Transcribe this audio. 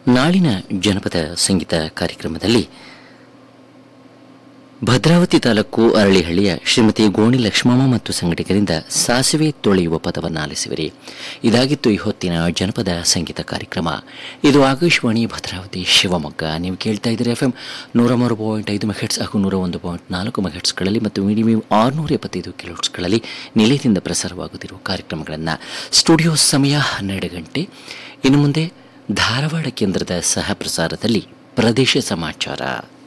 ನಾಳಿನ ಜನಪದ ಸಂಗೀತ ಕಾರ್ಯಕ್ರಮದಲ್ಲಿ ಭದ್ರಾವತಿ ತಾಲೂಕು ಅರಳಿಹಳ್ಳಿಯ ಶ್ರೀಮತಿ ಗೋಣಿ ಲಕ್ಷ್ಮಮ್ಮ ಮತ್ತು ಸಂಘಟಕರಿಂದ ಸಾಸಿವೆ ತೊಳೆಯುವ ಪದವನ್ನು ಆಲಿಸುವಿರಿ ಇದಾಗಿತ್ತು ಈ ಹೊತ್ತಿನ ಜನಪದ ಸಂಗೀತ ಕಾರ್ಯಕ್ರಮ ಇದು ಆಕಾಶವಾಣಿ ಭದ್ರಾವತಿ ಶಿವಮೊಗ್ಗ ನೀವು ಕೇಳ್ತಾ ಇದ್ದೀರಿ ಎಫ್ ಎಂ ನೂರ ಮೂರು ಪಾಯಿಂಟ್ ಐದು ಮೆಹೆಟ್ಸ್ ಹಾಗೂ ನೂರ ಒಂದು ಪಾಯಿಂಟ್ ನಾಲ್ಕು ಮೆಹೆಟ್ಸ್ಗಳಲ್ಲಿ ಮತ್ತು ಮಿನಿಮಮ್ ಆರುನೂರ ಎಪ್ಪತ್ತೈದು ಕಿಲೋಟ್ಸ್ಗಳಲ್ಲಿ ನಿಲಯದಿಂದ ಪ್ರಸಾರವಾಗುತ್ತಿರುವ ಕಾರ್ಯಕ್ರಮಗಳನ್ನು ಸ್ಟುಡಿಯೋ ಸಮಯ ಹನ್ನೆರಡು ಗಂಟೆ ಇನ್ನು ಮುಂದೆ ಧಾರವಾಡ ಕೇಂದ್ರದ ಸಹ ಪ್ರಸಾರದಲ್ಲಿ ಪ್ರದೇಶ ಸಮಾಚಾರ